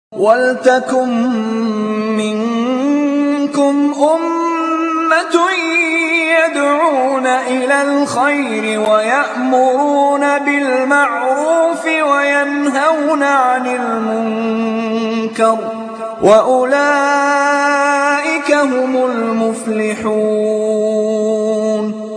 وَلْتَكُن مِّنكُمْ أُمَّةٌ يَدْعُونَ إِلَى الْخَيْرِ وَيَأْمُرُونَ بِالْمَعْرُوفِ وَيَنْهَوْنَ عَنِ الْمُنكَرِ ۚ وَأُولَٰئِكَ هُمُ الْمُفْلِحُونَ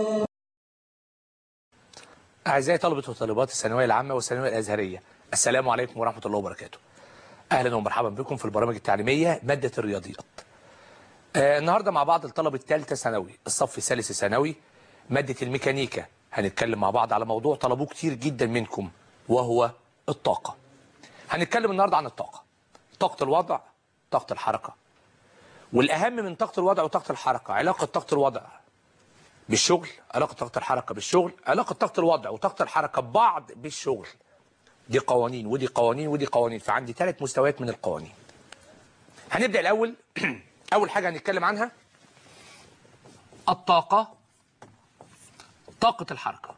أعزائي طلبة وطالبات الثانوية العامة والثانوية الأزهرية السلام عليكم ورحمة الله وبركاته أهلا ومرحبا بكم في البرامج التعليمية مادة الرياضيات آه النهاردة مع بعض الطلبة الثالثة ثانوي الصف الثالث ثانوي مادة الميكانيكا هنتكلم مع بعض على موضوع طلبوه كتير جدا منكم وهو الطاقة هنتكلم النهاردة عن الطاقة طاقة الوضع طاقة الحركة والأهم من طاقة الوضع وطاقة الحركة علاقة طاقة الوضع بالشغل علاقة طاقة الحركة بالشغل علاقة طاقة الوضع وطاقة الحركة ببعض بالشغل دي قوانين ودي قوانين ودي قوانين فعندي ثلاث مستويات من القوانين هنبدأ الأول أول حاجة هنتكلم عنها الطاقة طاقة الحركة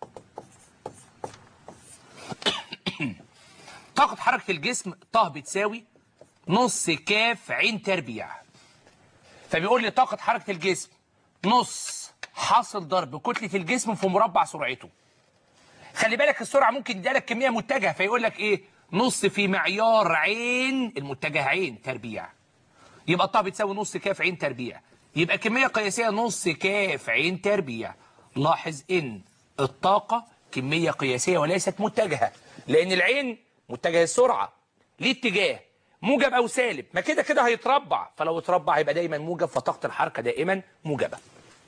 طاقة حركة الجسم طه بتساوي نص كاف عين تربيع فبيقول لي طاقة حركة الجسم نص حاصل ضرب كتلة الجسم في مربع سرعته خلي بالك السرعة ممكن يديلك كمية متجهة فيقول لك ايه نص في معيار عين المتجه عين تربيع يبقى الطاقة بتساوي نص كاف عين تربيع يبقى كمية قياسية نص كاف عين تربيع لاحظ ان الطاقة كمية قياسية وليست متجهة لان العين متجه السرعة ليه اتجاه موجب او سالب ما كده كده هيتربع فلو اتربع هيبقى دايما موجب فطاقة الحركة دائما موجبة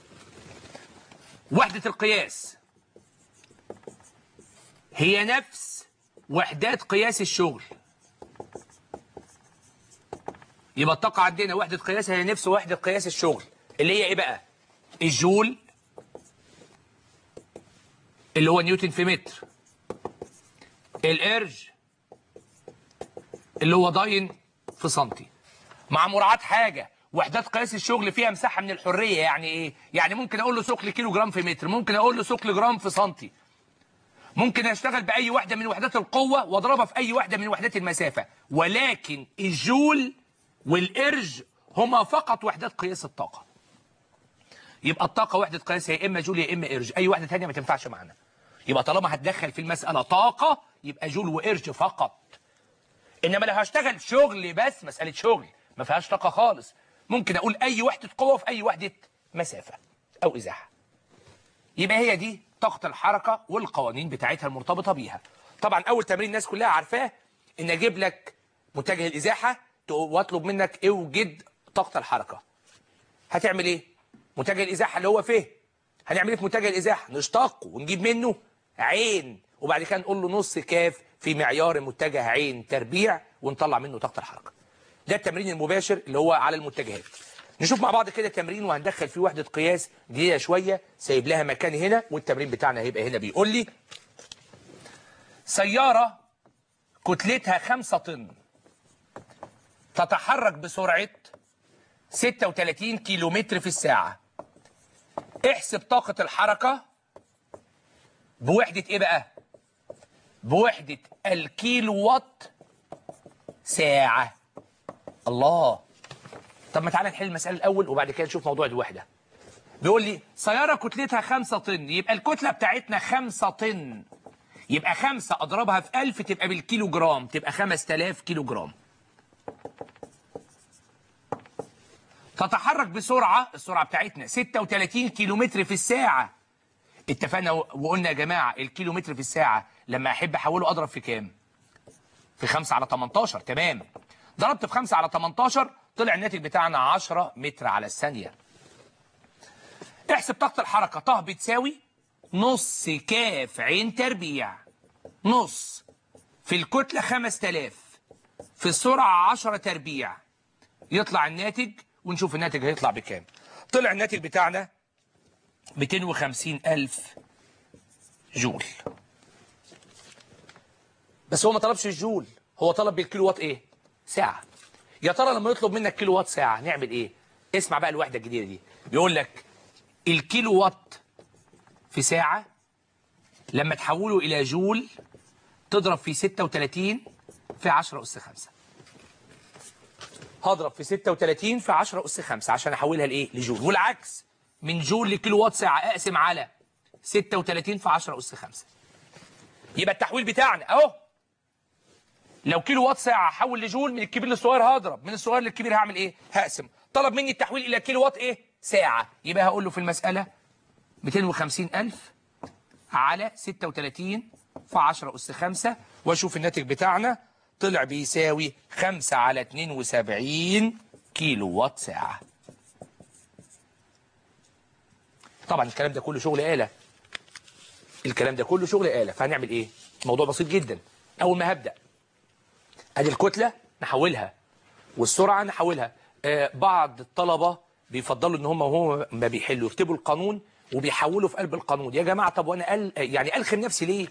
وحدة القياس هي نفس وحدات قياس الشغل يبقى الطاقة عندنا وحدة قياسها هي نفس وحدة قياس الشغل اللي هي ايه بقى الجول اللي هو نيوتن في متر الارج اللي هو داين في سنتي مع مراعاة حاجة وحدات قياس الشغل فيها مساحة من الحرية يعني ايه يعني ممكن اقول له ثقل كيلو جرام في متر ممكن اقول له ثقل جرام في سنتي ممكن اشتغل باي واحدة من وحدات القوة واضربها في اي واحدة من وحدات المسافة ولكن الجول والارج هما فقط وحدات قياس الطاقة يبقى الطاقة وحدة قياسها يا اما جول يا اما ارج اي واحدة تانية ما تنفعش معانا يبقى طالما هتدخل في المسألة طاقة يبقى جول وارج فقط انما لو هشتغل شغل بس مسألة شغل ما فيهاش طاقة خالص ممكن اقول اي وحدة قوة في اي وحدة مسافة او ازاحة يبقى هي دي طاقة الحركة والقوانين بتاعتها المرتبطة بيها طبعا اول تمرين الناس كلها عارفاه ان اجيب لك متجه الازاحة واطلب منك اوجد طاقة الحركة هتعمل ايه متجه الازاحة اللي هو فيه هنعمل ايه في متجه الازاحة نشتقه ونجيب منه عين وبعد كده نقول له نص كاف في معيار متجه عين تربيع ونطلع منه طاقة الحركة ده التمرين المباشر اللي هو على المتجهات نشوف مع بعض كده تمرين وهندخل فيه وحدة قياس جديدة شوية سايب لها مكان هنا والتمرين بتاعنا هيبقى هنا بيقول لي سيارة كتلتها 5 طن تتحرك بسرعة 36 كيلومتر في الساعة احسب طاقة الحركة بوحدة ايه بقى بوحدة الكيلو وات ساعة الله طب ما تعالى نحل المسألة الأول وبعد كده نشوف موضوع الوحدة بيقول لي سيارة كتلتها 5 طن يبقى الكتلة بتاعتنا 5 طن يبقى 5 أضربها في 1000 تبقى بالكيلو جرام تبقى 5000 كيلو جرام تتحرك بسرعة السرعة بتاعتنا 36 كيلومتر في الساعة اتفقنا وقلنا يا جماعة الكيلومتر في الساعة لما أحب أحوله أضرب في كام في 5 على 18 تمام ضربت في 5 على 18 طلع الناتج بتاعنا 10 متر على الثانية احسب طاقة الحركة طه بتساوي نص كاف عين تربيع نص في الكتلة 5000 في السرعة 10 تربيع يطلع الناتج ونشوف الناتج هيطلع بكام طلع الناتج بتاعنا 250 ألف جول بس هو ما طلبش الجول هو طلب بالكيلو وات ايه ساعة يا ترى لما يطلب منك كيلو وات ساعة نعمل ايه اسمع بقى الوحدة الجديدة دي بيقول لك الكيلو وات في ساعة لما تحوله إلى جول تضرب في 36 في 10 أس 5 هضرب في 36 في 10 أس 5 عشان أحولها لإيه؟ لجول والعكس من جول لكيلو وات ساعة أقسم على 36 في 10 أس 5 يبقى التحويل بتاعنا أهو لو كيلو وات ساعة حول لجول من الكبير للصغير هضرب من الصغير للكبير هعمل إيه؟ هقسم طلب مني التحويل إلى كيلو وات إيه؟ ساعة يبقى هقول له في المسألة 250000 على 36 في 10 أس 5 وأشوف الناتج بتاعنا طلع بيساوي 5 على 72 كيلو وات ساعة طبعا الكلام ده كله شغل آلة الكلام ده كله شغل آلة فهنعمل إيه؟ موضوع بسيط جدا أول ما هبدأ أدي الكتلة نحولها والسرعة نحولها آه بعض الطلبة بيفضلوا ان هم وهم ما بيحلوا يكتبوا القانون وبيحولوا في قلب القانون يا جماعة طب وانا قال يعني الخم نفسي ليه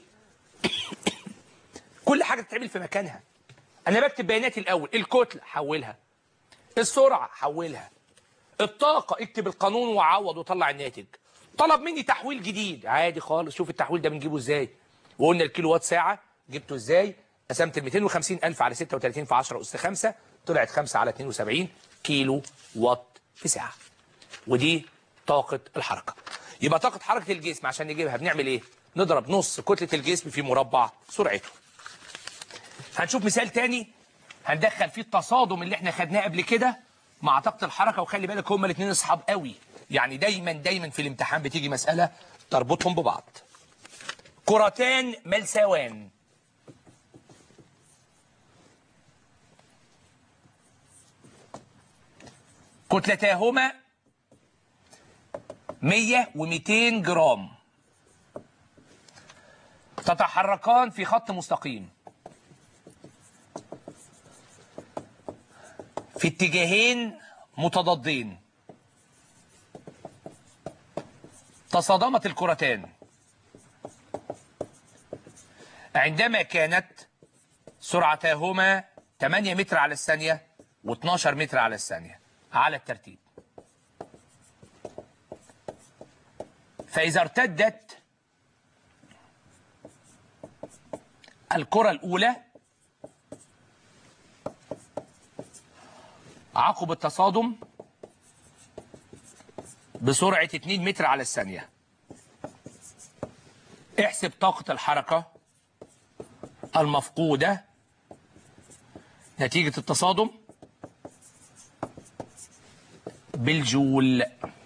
كل حاجة تتعمل في مكانها انا بكتب بياناتي الاول الكتلة حولها السرعة حولها الطاقة اكتب القانون وعوض وطلع الناتج طلب مني تحويل جديد عادي خالص شوف التحويل ده بنجيبه ازاي وقلنا الكيلو وات ساعة جبته ازاي قسمت ال 250 ألف على 36 في 10 أس 5 طلعت 5 على 72 كيلو وات في ساعة ودي طاقة الحركة يبقى طاقة حركة الجسم عشان نجيبها بنعمل ايه نضرب نص كتلة الجسم في مربع سرعته هنشوف مثال تاني هندخل فيه التصادم اللي احنا خدناه قبل كده مع طاقة الحركة وخلي بالك هما الاثنين اصحاب قوي يعني دايما دايما في الامتحان بتيجي مسألة تربطهم ببعض كرتان ملسوان كتلتاهما 100 و200 جرام تتحركان في خط مستقيم في اتجاهين متضادين تصادمت الكرتان عندما كانت سرعتاهما 8 متر على الثانية و12 متر على الثانية على الترتيب فإذا ارتدت الكرة الأولى عقب التصادم بسرعة 2 متر على الثانية احسب طاقة الحركة المفقودة نتيجة التصادم بالجول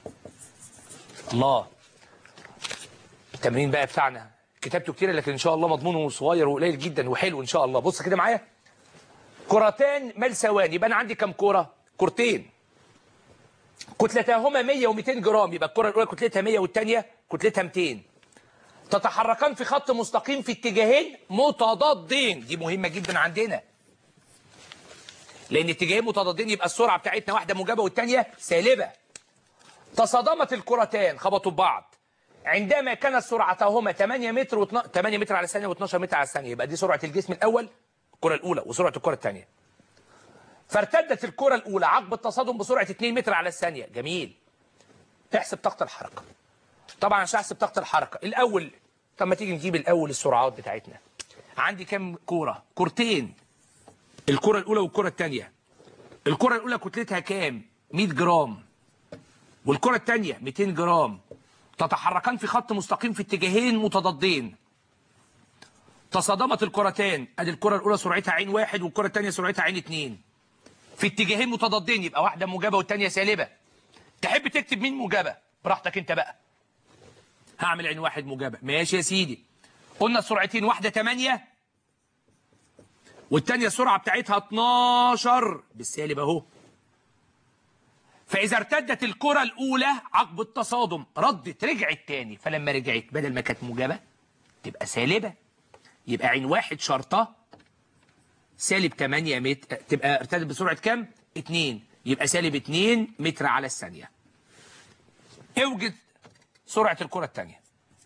الله التمرين بقى بتاعنا كتابته كتير لكن ان شاء الله مضمونه صغير وقليل جدا وحلو ان شاء الله بص كده معايا كرتان ملسوان يبقى انا عندي كام كرة كرتين كتلتاهما 100 و200 جرام يبقى الكرة الاولى كتلتها 100 والثانيه كتلتها 200 تتحركان في خط مستقيم في اتجاهين متضادين دي مهمة جدا عندنا لان اتجاهين متضادين يبقى السرعة بتاعتنا واحدة موجبة والثانيه سالبة تصادمت الكرتان خبطوا ببعض عندما كانت سرعتهما 8 متر و 8 متر على الثانية و12 متر على الثانية يبقى دي سرعة الجسم الأول الكرة الأولى وسرعة الكرة الثانية فارتدت الكرة الأولى عقب التصادم بسرعة 2 متر على الثانية جميل احسب طاقة الحركة طبعا عشان احسب طاقة الحركة الأول طب ما تيجي نجيب الأول السرعات بتاعتنا عندي كام كورة كورتين الكرة الأولى والكرة الثانية الكرة الأولى كتلتها كام 100 جرام والكرة الثانية 200 جرام تتحركان في خط مستقيم في اتجاهين متضادين تصادمت الكرتان ادي الكرة الأولى سرعتها عين واحد والكرة الثانية سرعتها عين اتنين في اتجاهين متضادين يبقى واحدة موجبة والثانية سالبة تحب تكتب مين موجبة براحتك انت بقى هعمل عين واحد موجبة ماشي يا سيدي قلنا السرعتين واحدة 8 والثانية السرعة بتاعتها 12 بالسالب اهو فإذا ارتدت الكرة الأولى عقب التصادم ردت رجعت تاني فلما رجعت بدل ما كانت موجبة تبقى سالبة يبقى عين واحد شرطة سالب 8 متر تبقى ارتدت بسرعة كام؟ 2 يبقى سالب 2 متر على الثانية اوجد سرعة الكرة الثانية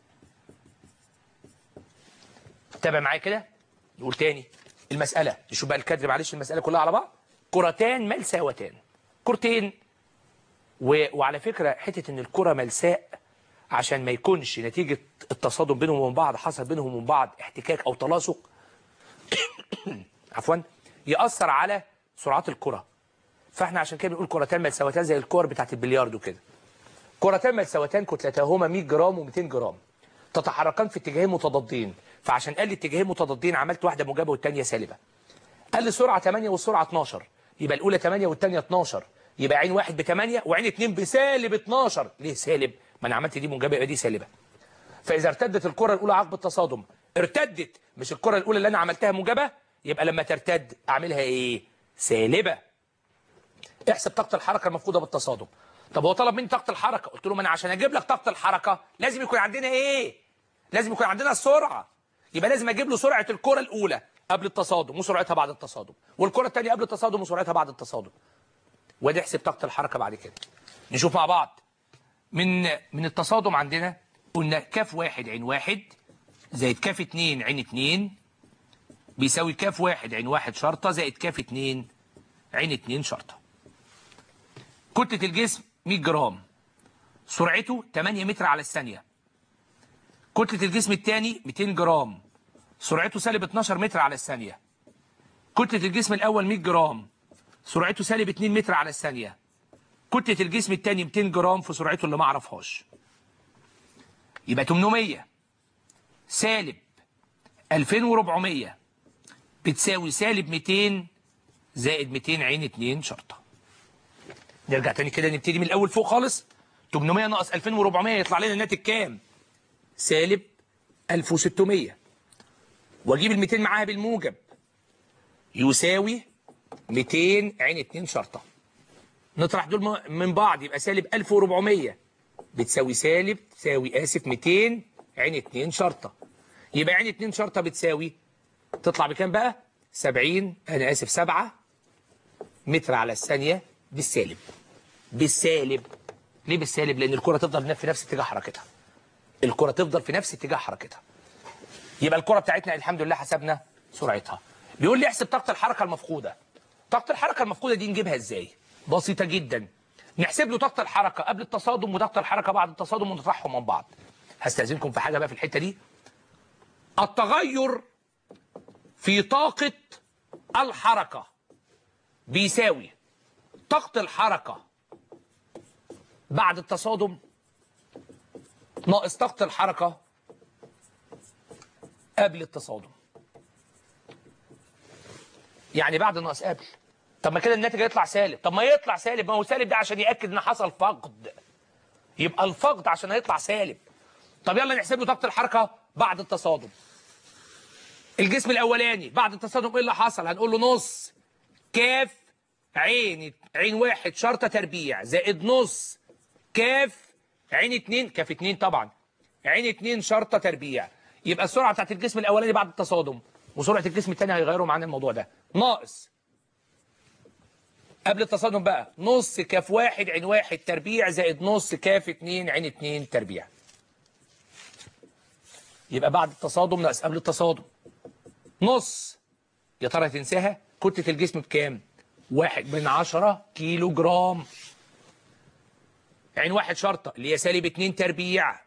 تابع معايا كده نقول تاني المسألة نشوف بقى الكادر معلش المسألة كلها على بعض كرتان ملساوتان كرتين و... وعلى فكرة حتة ان الكرة ملساء عشان ما يكونش نتيجة التصادم بينهم وبين بعض حصل بينهم وبين بعض احتكاك او تلاصق عفوا يأثر على سرعات الكرة فاحنا عشان كده بنقول كرتان متساوتان زي الكور بتاعت البلياردو كده كرتان متساوتان كتلتاهما 100 جرام و200 جرام تتحركان في اتجاهين متضادين فعشان قال لي اتجاهين متضادين عملت واحده موجبه والثانيه سالبه قال لي سرعه 8 والسرعه 12 يبقى الاولى 8 والثانيه 12 يبقى عين واحد ب 8 وعين اثنين بسالب 12 ليه سالب ما انا عملت دي موجبه يبقى دي سالبه فاذا ارتدت الكره الاولى عقب التصادم ارتدت مش الكره الاولى اللي انا عملتها موجبه يبقى لما ترتد اعملها ايه سالبه احسب طاقه الحركه المفقوده بالتصادم طب هو طلب مني طاقه الحركه قلت له ما انا عشان اجيب لك طاقه الحركه لازم يكون عندنا ايه لازم يكون عندنا السرعه يبقى لازم اجيب له سرعه الكره الاولى قبل التصادم وسرعتها بعد التصادم والكره الثانيه قبل التصادم وسرعتها بعد التصادم وادي احسب طاقه الحركه بعد كده نشوف مع بعض من من التصادم عندنا قلنا كاف واحد عين واحد زائد كاف اتنين عين اتنين بيساوي كاف واحد عين واحد شرطة زائد كاف اتنين عين اتنين شرطة كتلة الجسم 100 جرام سرعته 8 متر على الثانية كتلة الجسم الثاني 200 جرام سرعته سالب 12 متر على الثانية كتلة الجسم الأول 100 جرام سرعته سالب 2 متر على الثانية كتلة الجسم الثاني 200 جرام في سرعته اللي ما اعرفهاش يبقى 800 سالب 2400 بتساوي سالب 200 زائد 200 عين 2 شرطة نرجع تاني كده نبتدي من الأول فوق خالص 800 ناقص 2400 يطلع لنا الناتج كام؟ سالب 1600 واجيب ال 200 معاها بالموجب يساوي 200 عين 2 شرطة نطرح دول من بعض يبقى سالب 1400 بتساوي سالب تساوي آسف 200 عين 2 شرطة يبقى عين 2 شرطة بتساوي تطلع بكام بقى 70 أنا آسف 7 متر على الثانية بالسالب بالسالب ليه بالسالب لأن الكرة تفضل في نفس اتجاه حركتها الكرة تفضل في نفس اتجاه حركتها يبقى الكرة بتاعتنا الحمد لله حسبنا سرعتها بيقول لي احسب طاقة الحركة المفقودة طاقة الحركة المفقودة دي نجيبها ازاي بسيطة جدا نحسب له طاقة الحركة قبل التصادم وطاقة الحركة بعد التصادم ونطرحهم من بعض هستأذنكم في حاجة بقى في الحتة دي التغير في طاقة الحركة بيساوي طاقة الحركة بعد التصادم ناقص طاقة الحركة قبل التصادم يعني بعد ناقص قبل طب ما كده الناتج هيطلع سالب طب ما يطلع سالب ما هو سالب ده عشان يأكد ان حصل فقد يبقى الفقد عشان هيطلع سالب طب يلا نحسب له طاقة الحركة بعد التصادم الجسم الاولاني بعد التصادم ايه اللي حصل هنقول له نص كاف عين عين واحد شرطة تربيع زائد نص كاف عين اتنين كاف اتنين طبعا عين اتنين شرطة تربيع يبقى السرعة بتاعت الجسم الاولاني بعد التصادم وسرعة الجسم الثاني هيغيروا معانا الموضوع ده ناقص قبل التصادم بقى نص كاف واحد عين واحد تربيع زائد نص كاف اتنين عين اتنين تربيع يبقى بعد التصادم ناقص قبل التصادم نص يا ترى تنساها كتلة الجسم بكام واحد من عشرة كيلو جرام عين واحد شرطة اللي هي سالب اتنين تربيع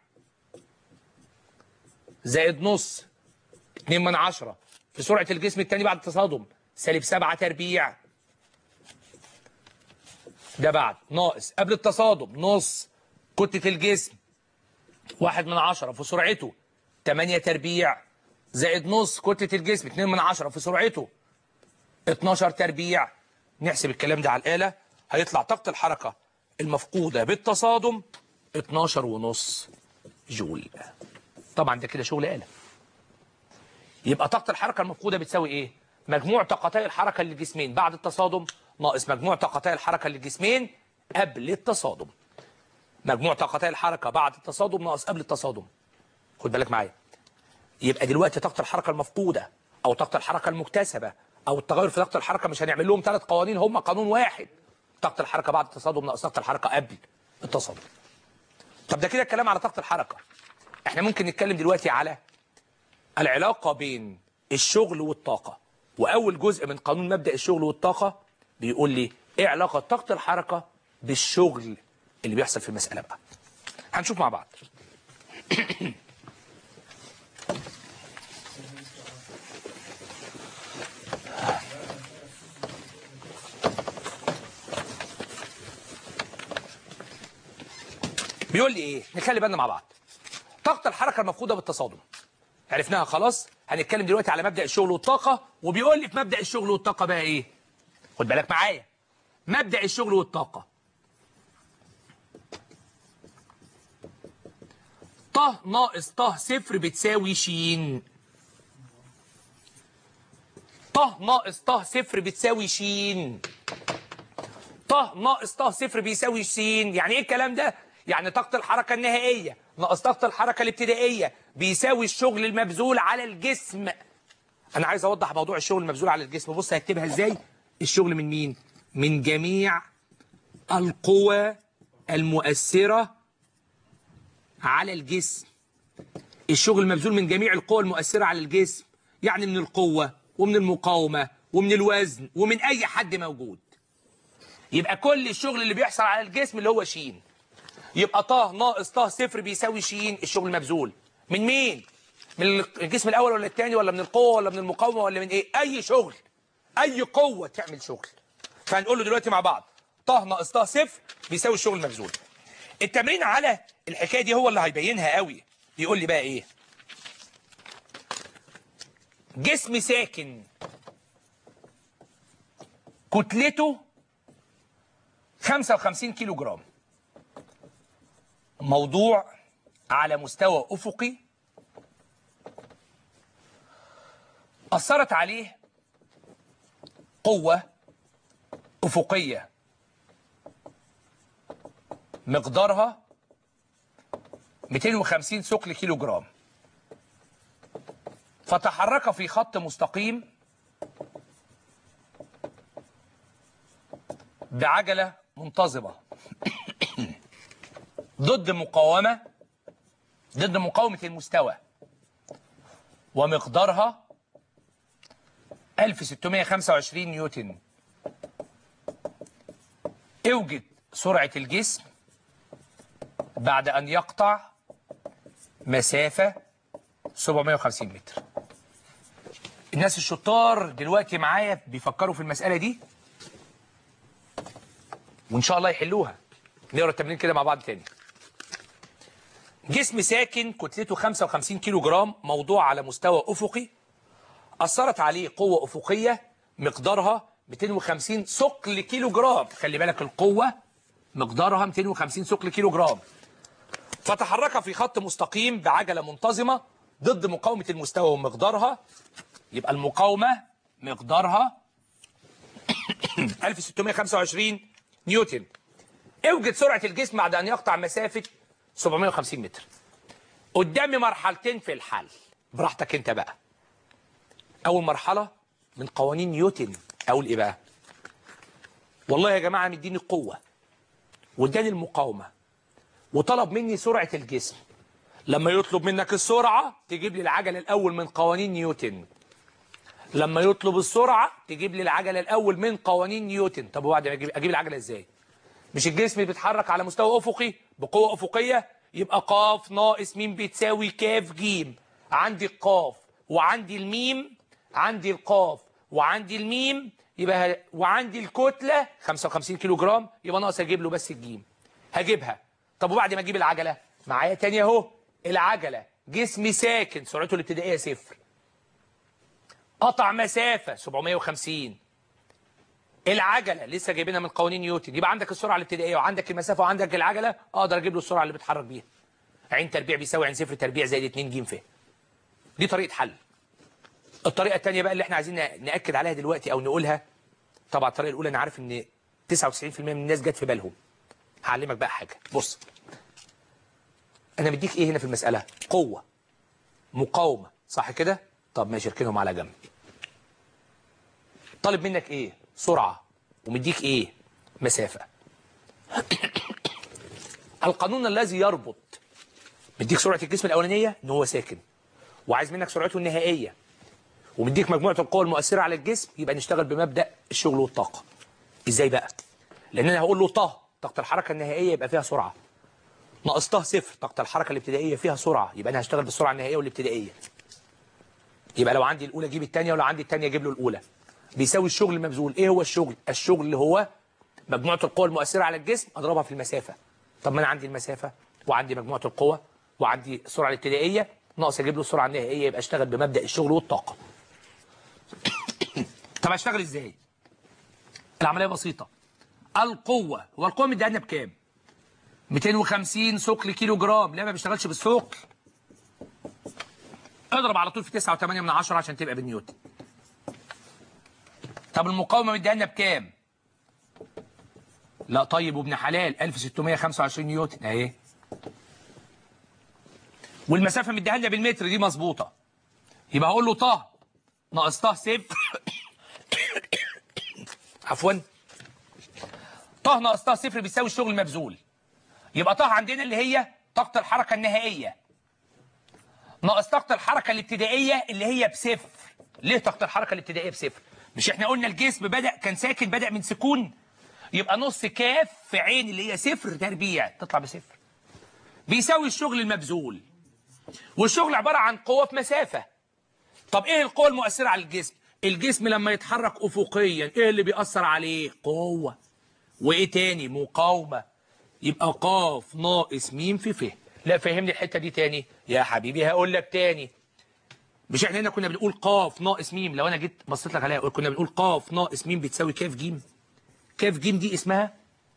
زائد نص اتنين من عشرة في سرعة الجسم التاني بعد التصادم سالب سبعة تربيع ده بعد ناقص قبل التصادم نص كتلة الجسم واحد من عشرة في سرعته تمانية تربيع زائد نص كتلة الجسم 2 من 10 في سرعته 12 تربيع نحسب الكلام ده على الآلة هيطلع طاقة الحركة المفقودة بالتصادم 12 ونص جول طبعا ده كده شغل آلة يبقى طاقة الحركة المفقودة بتساوي ايه مجموع طاقتي الحركة للجسمين بعد التصادم ناقص مجموع طاقتي الحركة للجسمين قبل التصادم مجموع طاقتي الحركة بعد التصادم ناقص قبل التصادم خد بالك معايا يبقى دلوقتي طاقة الحركة المفقودة أو طاقة الحركة المكتسبة أو التغير في طاقة الحركة مش هنعمل لهم ثلاث قوانين هم قانون واحد طاقة الحركة بعد التصادم ناقص طاقة الحركة قبل التصادم طب ده كده الكلام على طاقة الحركة احنا ممكن نتكلم دلوقتي على العلاقة بين الشغل والطاقة وأول جزء من قانون مبدأ الشغل والطاقة بيقول لي ايه علاقة طاقة الحركة بالشغل اللي بيحصل في المسألة بقى هنشوف مع بعض بيقول لي ايه نخلي بالنا مع بعض طاقه الحركه المفقوده بالتصادم عرفناها خلاص هنتكلم دلوقتي على مبدا الشغل والطاقه وبيقول لي في مبدا الشغل والطاقه بقى ايه خد بالك معايا مبدا الشغل والطاقه ط ناقص ط صفر بتساوي ش ط ناقص ط صفر بتساوي ش ط ناقص ط صفر بيساوي س يعني ايه الكلام ده يعني طاقة الحركة النهائية ناقص طاقة الحركة الابتدائية بيساوي الشغل المبذول على الجسم انا عايز اوضح موضوع الشغل المبذول على الجسم بص هكتبها ازاي الشغل من مين من جميع القوى المؤثرة على الجسم الشغل المبذول من جميع القوى المؤثرة على الجسم يعني من القوة ومن المقاومة ومن الوزن ومن أي حد موجود يبقى كل الشغل اللي بيحصل على الجسم اللي هو شين يبقى ط ناقص ط صفر بيساوي شين الشغل المبذول من مين؟ من الجسم الأول ولا الثاني ولا من القوة ولا من المقاومة ولا من إيه؟ أي شغل أي قوة تعمل شغل فهنقول له دلوقتي مع بعض ط ناقص ط صفر بيساوي الشغل المبذول التمرين على الحكايه دي هو اللي هيبينها قوي يقول لي بقى ايه جسم ساكن كتلته 55 كيلو جرام موضوع على مستوى افقي اثرت عليه قوه افقيه مقدارها 250 ثقل كيلو جرام فتحرك في خط مستقيم بعجلة منتظمة ضد مقاومة ضد مقاومة المستوى ومقدارها 1625 نيوتن اوجد سرعة الجسم بعد أن يقطع مسافة 750 متر الناس الشطار دلوقتي معايا بيفكروا في المسألة دي وإن شاء الله يحلوها نقرا التمرين كده مع بعض تاني جسم ساكن كتلته 55 كيلو جرام موضوع على مستوى أفقي أثرت عليه قوة أفقية مقدارها 250 ثقل كيلو جرام خلي بالك القوة مقدارها 250 ثقل كيلو جرام فتحرك في خط مستقيم بعجلة منتظمة ضد مقاومة المستوى ومقدارها يبقى المقاومة مقدارها 1625 نيوتن اوجد سرعة الجسم بعد أن يقطع مسافة 750 متر قدامي مرحلتين في الحل براحتك انت بقى أول مرحلة من قوانين نيوتن أقول إيه بقى والله يا جماعة مديني القوة واداني المقاومة وطلب مني سرعة الجسم لما يطلب منك السرعة تجيب لي العجلة الأول من قوانين نيوتن لما يطلب السرعة تجيب لي العجلة الأول من قوانين نيوتن طب وبعد ما أجيب, أجيب العجلة إزاي مش الجسم بيتحرك على مستوى أفقي بقوة أفقية يبقى قاف ناقص ميم بتساوي كاف جيم عندي القاف وعندي الميم عندي القاف وعندي الميم يبقى وعندي الكتلة 55 كيلو جرام يبقى ناقص اجيب له بس الجيم هجيبها طب وبعد ما اجيب العجلة معايا تاني اهو العجلة جسم ساكن سرعته الابتدائية صفر قطع مسافة 750 العجلة لسه جايبينها من قوانين نيوتن يبقى عندك السرعة الابتدائية وعندك المسافة وعندك العجلة اقدر اجيب له السرعة اللي بيتحرك بيها عين تربيع بيساوي عين صفر تربيع زائد 2 ج ف دي طريقة حل الطريقة الثانية بقى اللي احنا عايزين نأكد عليها دلوقتي او نقولها طبعا الطريقة الأولى أنا عارف إن 99% من الناس جت في بالهم هعلمك بقى حاجة بص أنا مديك إيه هنا في المسألة قوة مقاومة صح كده طب ماشي اركنهم على جنب طالب منك إيه سرعة ومديك إيه مسافة القانون الذي يربط مديك سرعة الجسم الأولانية إن هو ساكن وعايز منك سرعته النهائية ومديك مجموعة القوى المؤثرة على الجسم يبقى نشتغل بمبدأ الشغل والطاقة ازاي بقى لان انا هقول له طه طاقة الحركة النهائية يبقى فيها سرعة ناقص طه صفر طاقة الحركة الابتدائية فيها سرعة يبقى انا هشتغل بالسرعة النهائية والابتدائية يبقى لو عندي الاولى اجيب الثانية ولو عندي الثانية اجيب له الاولى بيساوي الشغل المبذول ايه هو الشغل الشغل اللي هو مجموعة القوى المؤثرة على الجسم اضربها في المسافة طب ما انا عندي المسافة وعندي مجموعه القوه وعندي السرعه الابتدائيه ناقص اجيب له السرعه النهائيه يبقى اشتغل بمبدا الشغل والطاقه طب اشتغل ازاي العمليه بسيطه القوه هو القوه مديها لنا بكام 250 ثقل كيلو جرام لا ما بيشتغلش بالثقل اضرب على طول في 9.8 من 10 عشان تبقى بالنيوتن طب المقاومه مديها لنا بكام لا طيب وابن حلال 1625 نيوتن اهي والمسافه مديها لنا بالمتر دي مظبوطه يبقى هقول له طه ناقص طه صفر عفوا طه ناقص طه صفر بيساوي الشغل المبذول يبقى طه عندنا اللي هي طاقه الحركه النهائيه ناقص طاقه الحركه الابتدائيه اللي هي بصفر ليه طاقه الحركه الابتدائيه بصفر مش احنا قلنا الجسم بدا كان ساكن بدا من سكون يبقى نص كاف في عين اللي هي صفر تربيع تطلع بصفر بيساوي الشغل المبذول والشغل عباره عن قوه في مسافه طب ايه القوه المؤثره على الجسم الجسم لما يتحرك افقيا ايه اللي بيأثر عليه قوه وايه تاني مقاومه يبقى قاف ناقص ميم في ف لا فهمني الحته دي تاني يا حبيبي هقول لك تاني مش احنا هنا كنا بنقول قاف ناقص ميم لو انا جيت بصيت لك عليها كنا بنقول قاف ناقص ميم بتساوي كاف جيم كاف جيم دي اسمها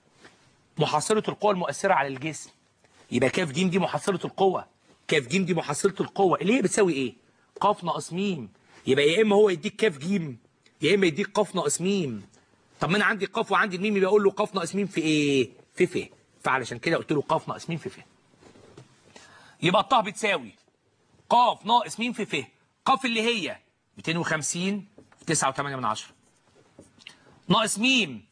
محصله القوه المؤثره على الجسم يبقى كاف جيم دي محصله القوه كاف جيم دي محصله القوه اللي هي بتساوي ايه قاف ناقص ميم يبقى يا اما هو يديك كاف جيم يا اما يديك قاف ناقص ميم طب ما انا عندي قاف وعندي الميم يبقى اقول له قاف ناقص ميم في ايه في ف فعلشان كده قلت له قاف ناقص ميم في ف يبقى الطه بتساوي قاف ناقص ميم في ف قاف اللي هي 250 في 9.8 من 10 ناقص ميم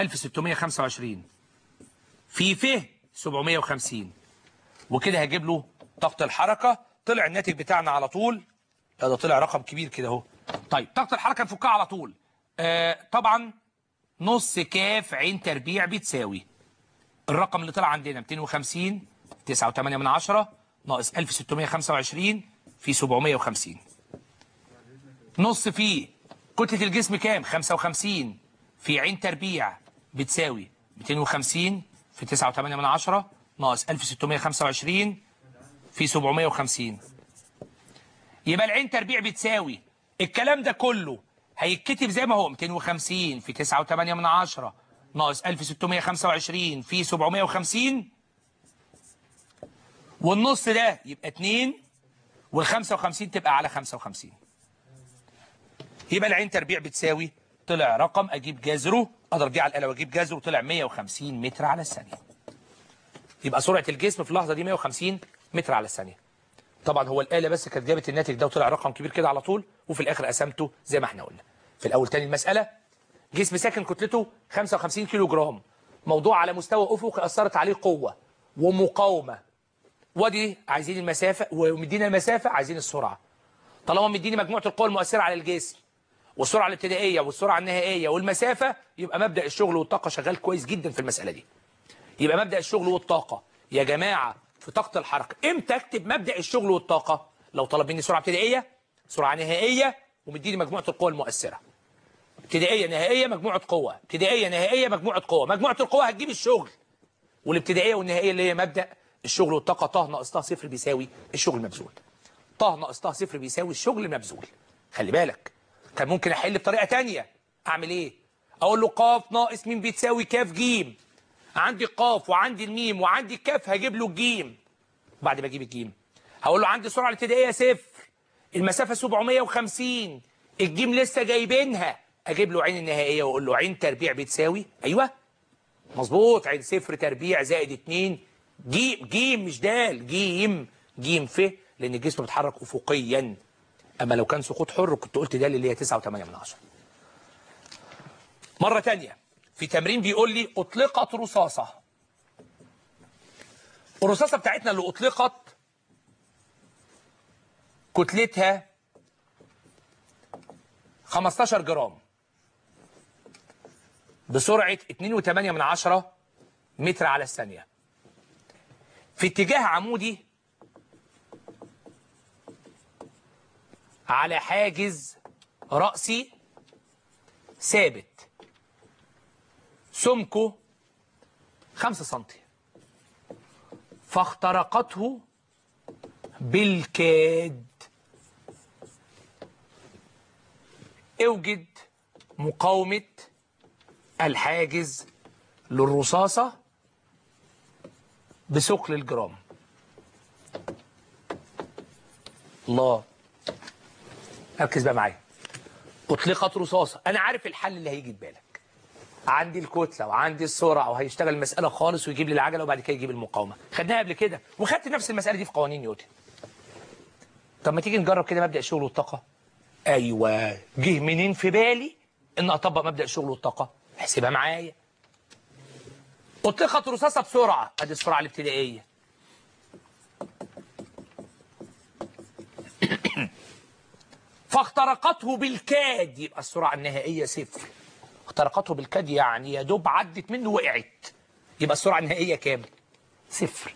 1625 في ف 750 وكده هجيب له طاقة الحركة طلع الناتج بتاعنا على طول لا ده طلع رقم كبير كده اهو طيب طاقة الحركة نفكها على طول آه طبعا نص كاف عين تربيع بتساوي الرقم اللي طلع عندنا 250 9.8 من 10 ناقص 1625 في 750 نص فيه كتلة الجسم كام 55 في عين تربيع بتساوي 250 في 9.8 من 10 ناقص 1625 في 750 يبقى العين تربيع بتساوي الكلام ده كله هيتكتب زي ما هو 250 في 9.8 من 10 ناقص 1625 في 750 والنص ده يبقى 2 وال 55 تبقى على 55 يبقى العين تربيع بتساوي طلع رقم اجيب جذره اضرب دي على الاله واجيب جذره طلع 150 متر على الثانيه يبقى سرعه الجسم في اللحظه دي 150 متر على الثانيه طبعا هو الاله بس كانت جابت الناتج ده وطلع رقم كبير كده على طول وفي الاخر قسمته زي ما احنا قلنا في الاول تاني المساله جسم ساكن كتلته 55 كيلو جرام موضوع على مستوى افقي اثرت عليه قوه ومقاومه ودي عايزين المسافه ومدينا المسافه عايزين السرعه طالما مديني مجموعه القوى المؤثره على الجسم والسرعه الابتدائيه والسرعه النهائيه والمسافه يبقى مبدا الشغل والطاقه شغال كويس جدا في المساله دي يبقى مبدا الشغل والطاقه يا جماعه في طاقه الحركه امتى اكتب مبدا الشغل والطاقه لو طلب مني سرعه ابتدائيه سرعه نهائيه ومديني مجموعه القوى المؤثره ابتدائيه نهائيه مجموعه قوه ابتدائيه نهائيه مجموعه قوه مجموعه القوى هتجيب الشغل والابتدائيه والنهائيه اللي هي مبدا الشغل والطاقه طه ناقص طه صفر بيساوي الشغل المبذول طه ناقص طه صفر بيساوي الشغل المبذول خلي بالك كان ممكن احل بطريقه تانية اعمل ايه اقول له قاف ناقص ميم بتساوي كاف جيم عندي القاف وعندي الميم وعندي الكاف هجيب له الجيم بعد ما اجيب الجيم هقول له عندي السرعه الابتدائيه صفر المسافه 750 الجيم لسه جايبينها اجيب له عين النهائيه واقول له عين تربيع بتساوي ايوه مظبوط عين صفر تربيع زائد 2 جيم جيم مش دال جيم جيم ف لان الجسم بيتحرك افقيا اما لو كان سقوط حر كنت قلت دال اللي هي 9.8 من 10 مره تانية في تمرين بيقول لي اطلقت رصاصه الرصاصه بتاعتنا اللي اطلقت كتلتها 15 جرام بسرعه 2.8 من 10 متر على الثانيه في اتجاه عمودي على حاجز رأسي ثابت سمكه 5 سنتي فاخترقته بالكاد اوجد مقاومة الحاجز للرصاصة بثقل الجرام الله ركز بقى معايا اطلقت رصاصة انا عارف الحل اللي هيجي في بالك عندي الكتلة وعندي السرعة وهيشتغل المسألة خالص ويجيب لي العجلة وبعد كده يجيب المقاومة خدناها قبل كده وخدت نفس المسألة دي في قوانين نيوتن طب ما تيجي نجرب كده مبدأ الشغل والطاقة ايوه جه منين في بالي ان اطبق مبدأ الشغل والطاقة احسبها معايا اطلقت رصاصة بسرعة ادي السرعة الابتدائية فاخترقته بالكاد يبقى السرعة النهائية صفر اخترقته بالكاد يعني يا دوب عدت منه وقعت يبقى السرعة النهائية كام؟ صفر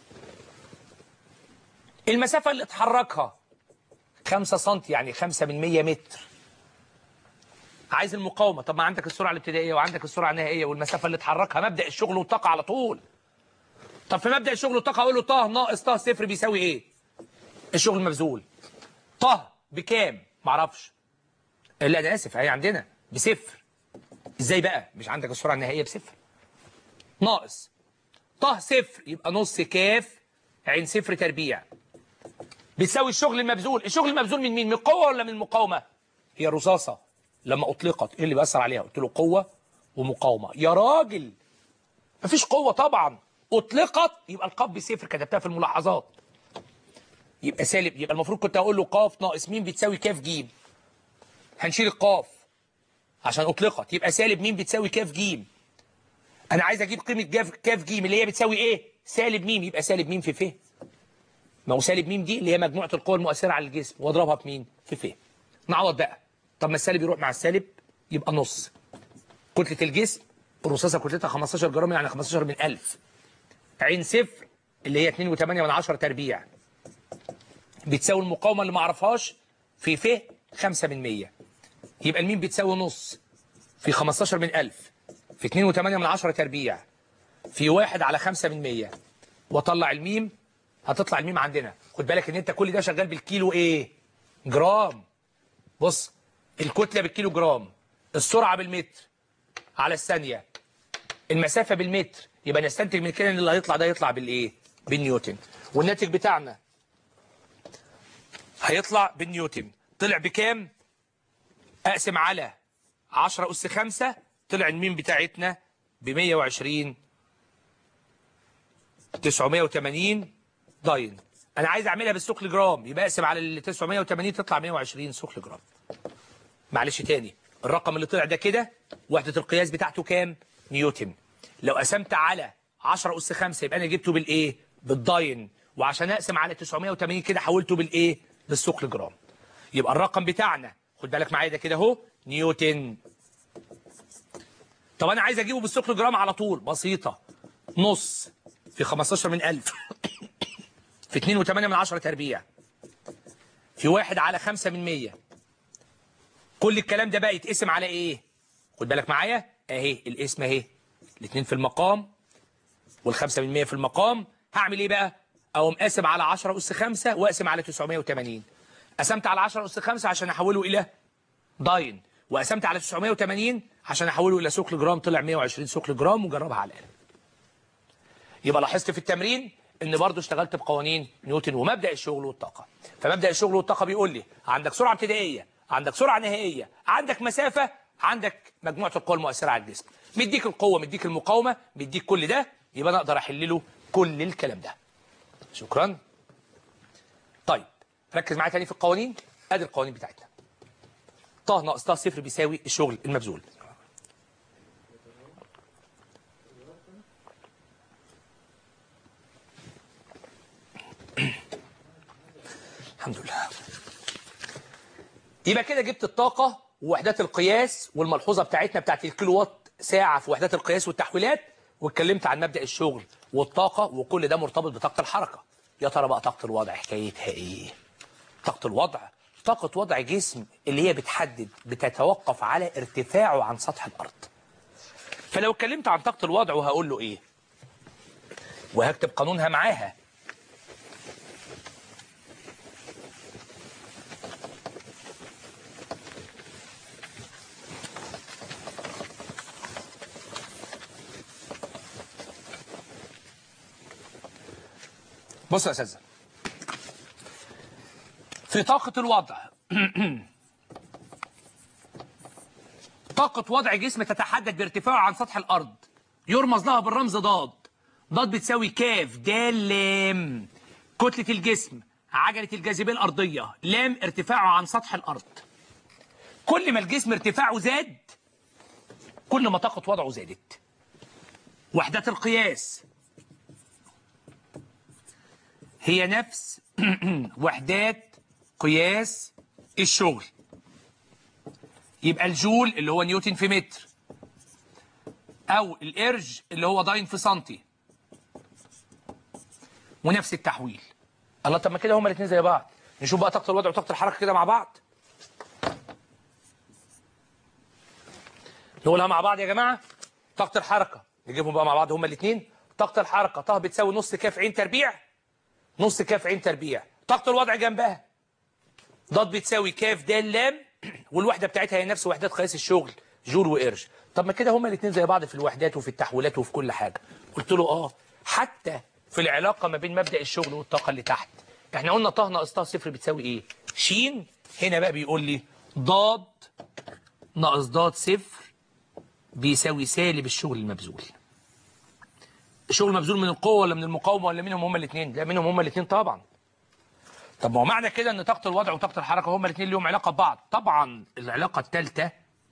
المسافة اللي اتحركها 5 سم يعني 5 من 100 متر عايز المقاومة طب ما عندك السرعة الابتدائية وعندك السرعة النهائية والمسافة اللي اتحركها مبدأ الشغل والطاقة على طول طب في مبدأ الشغل والطاقة اقول له طه ناقص طه صفر بيساوي ايه؟ الشغل مبذول طه بكام؟ معرفش لا انا اسف هي عندنا بصفر ازاي بقى مش عندك السرعه النهائيه بصفر ناقص طه صفر يبقى نص كاف عين صفر تربيع بتساوي الشغل المبذول الشغل المبذول من مين من القوه ولا من المقاومه هي الرصاصه لما اطلقت ايه اللي بيأثر عليها قلت له قوه ومقاومه يا راجل مفيش قوه طبعا اطلقت يبقى القاف بصفر كتبتها في الملاحظات يبقى سالب يبقى المفروض كنت اقول له قاف ناقص مين بتساوي كاف جيم هنشيل القاف عشان اطلقت يبقى سالب مين بتساوي كاف جيم انا عايز اجيب قيمه جاف كاف جيم اللي هي بتساوي ايه سالب ميم يبقى سالب ميم في ف ما هو سالب ميم دي اللي هي مجموعه القوى المؤثره على الجسم واضربها في مين في ف نعوض بقى طب ما السالب يروح مع السالب يبقى نص كتله الجسم الرصاصه كتلتها 15 جرام يعني 15 من 1000 عين صفر اللي هي 2.8 من 10 تربيع بتساوي المقاومه اللي ما اعرفهاش في ف 5 من 100 يبقى الميم بتساوي نص في 15 من 1000 في 2.8 من 10 تربيع في 1 على 5 من 100 واطلع الميم هتطلع الميم عندنا خد بالك ان انت كل ده شغال بالكيلو ايه جرام بص الكتله بالكيلو جرام السرعه بالمتر على الثانيه المسافه بالمتر يبقى نستنتج من كده ان اللي هيطلع ده يطلع بالايه بالنيوتن والناتج بتاعنا هيطلع بالنيوتن طلع بكام اقسم على 10 اس 5 طلع الميم بتاعتنا ب 120 980 داين انا عايز اعملها بالثقل جرام يبقى اقسم على ال 980 تطلع 120 ثقل جرام معلش تاني الرقم اللي طلع ده كده وحده القياس بتاعته كام نيوتن لو قسمت على 10 اس 5 يبقى انا جبته بالايه بالداين وعشان اقسم على 980 كده حولته بالايه بالثقل جرام يبقى الرقم بتاعنا خد بالك معايا ده كده اهو نيوتن طب انا عايز اجيبه بالثقل جرام على طول بسيطه نص في 15 من 1000 في 2.8 من 10 تربيع في 1 على 5 من 100 كل الكلام ده بقى يتقسم على ايه خد بالك معايا اهي الاسم اهي الاثنين في المقام والخمسة من 100 في المقام هعمل ايه بقى اقوم قاسم على 10 اس 5 واقسم على 980 قسمت على 10 اس 5 عشان احوله الى داين وقسمت على 980 عشان احوله الى ثقل جرام طلع 120 ثقل جرام وجربها على القلم يبقى لاحظت في التمرين ان برضو اشتغلت بقوانين نيوتن ومبدا الشغل والطاقه فمبدا الشغل والطاقه بيقول لي عندك سرعه ابتدائيه عندك سرعه نهائيه عندك مسافه عندك مجموعه القوى المؤثره على الجسم مديك القوه مديك المقاومه مديك كل ده يبقى انا اقدر احل له كل الكلام ده شكرا طيب ركز معايا تاني في القوانين ادي القوانين بتاعتنا طه ناقص طه صفر بيساوي الشغل المبذول الحمد لله يبقى كده جبت الطاقة ووحدات القياس والملحوظة بتاعتنا بتاعت الكيلو وات ساعة في وحدات القياس والتحويلات واتكلمت عن مبدأ الشغل والطاقة وكل ده مرتبط بطاقة الحركة يا ترى بقى طاقة الوضع حكايتها ايه طاقة الوضع طاقة وضع جسم اللي هي بتحدد بتتوقف على ارتفاعه عن سطح الأرض فلو اتكلمت عن طاقة الوضع وهقول له ايه وهكتب قانونها معاها بص يا استاذ في طاقة الوضع طاقة وضع جسم تتحدد بارتفاعه عن سطح الأرض يرمز لها بالرمز ضاد ضاد بتساوي كاف دال لام كتلة الجسم عجلة الجاذبية الأرضية لام ارتفاعه عن سطح الأرض كل ما الجسم ارتفاعه زاد كل ما طاقة وضعه زادت وحدات القياس هي نفس وحدات قياس الشغل يبقى الجول اللي هو نيوتن في متر او الارج اللي هو داين في سنتي ونفس التحويل الله طب ما كده هما الاثنين زي بعض نشوف بقى طاقه الوضع وطاقه الحركه كده مع بعض نقولها مع بعض يا جماعه طاقه الحركه نجيبهم بقى مع بعض هما الاثنين طاقه الحركه طه بتساوي نص كاف عين تربيع نص كاف عين تربيع طاقه الوضع جنبها ضاد بتساوي كاف د لام والوحده بتاعتها هي نفس وحدات قياس الشغل جول وقرش طب ما كده هما الاثنين زي بعض في الوحدات وفي التحويلات وفي كل حاجه قلت له اه حتى في العلاقه ما بين مبدا الشغل والطاقه اللي تحت احنا قلنا طه ناقص طه صفر بتساوي ايه شين هنا بقى بيقول لي ضاد ناقص ضاد صفر بيساوي سالب الشغل المبذول الشغل مبذول من القوه ولا من المقاومه ولا منهم هما الاثنين لا منهم هما الاثنين طبعا طب ما هو معنى كده ان طاقه الوضع وطاقه الحركه هما الاثنين ليهم علاقه ببعض طبعا العلاقه الثالثه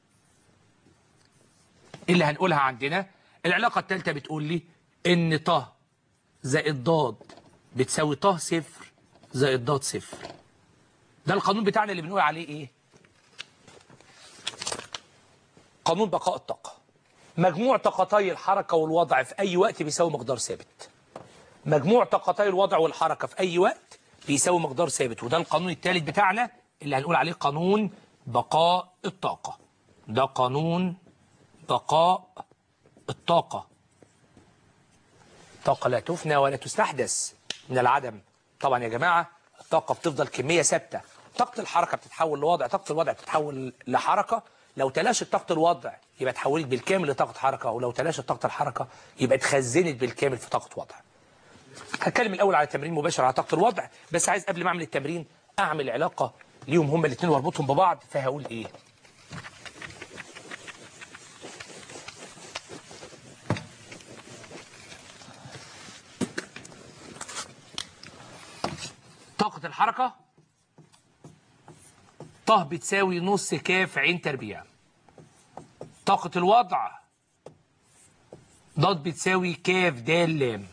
اللي هنقولها عندنا العلاقه الثالثه بتقول لي ان ط زائد ضاد بتساوي ط صفر زائد ضاد صفر ده القانون بتاعنا اللي بنقول عليه ايه قانون بقاء الطاقه مجموع طاقتي الحركه والوضع في اي وقت بيساوي مقدار ثابت مجموع طاقتي الوضع والحركه في اي وقت بيساوي مقدار ثابت وده القانون الثالث بتاعنا اللي هنقول عليه قانون بقاء الطاقة ده قانون بقاء الطاقة طاقة لا تفنى ولا تستحدث من العدم طبعا يا جماعة الطاقة بتفضل كمية ثابتة طاقة الحركة بتتحول لوضع طاقة الوضع بتتحول لحركة لو تلاشت طاقة الوضع يبقى اتحولت بالكامل لطاقة حركة ولو تلاشت طاقة الحركة يبقى اتخزنت بالكامل في طاقة وضع هتكلم الاول على تمرين مباشر على طاقه الوضع بس عايز قبل ما اعمل التمرين اعمل علاقه ليهم هما الاثنين واربطهم ببعض فهقول ايه طاقه الحركه ط بتساوي نص كاف عين تربيع طاقه الوضع ضاد بتساوي كاف د لام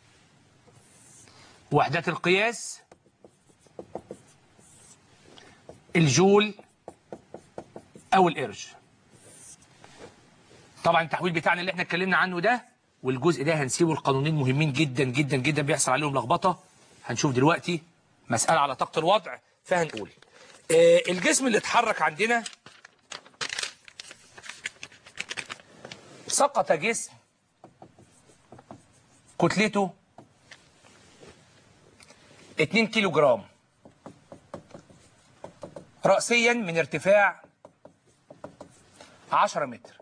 وحدات القياس الجول او الارج طبعا التحويل بتاعنا اللي احنا اتكلمنا عنه ده والجزء ده هنسيبه القانونين مهمين جدا جدا جدا بيحصل عليهم لخبطه هنشوف دلوقتي مساله على طاقه الوضع فهنقول آه الجسم اللي اتحرك عندنا سقط جسم كتلته 2 كيلو جرام رأسيا من ارتفاع 10 متر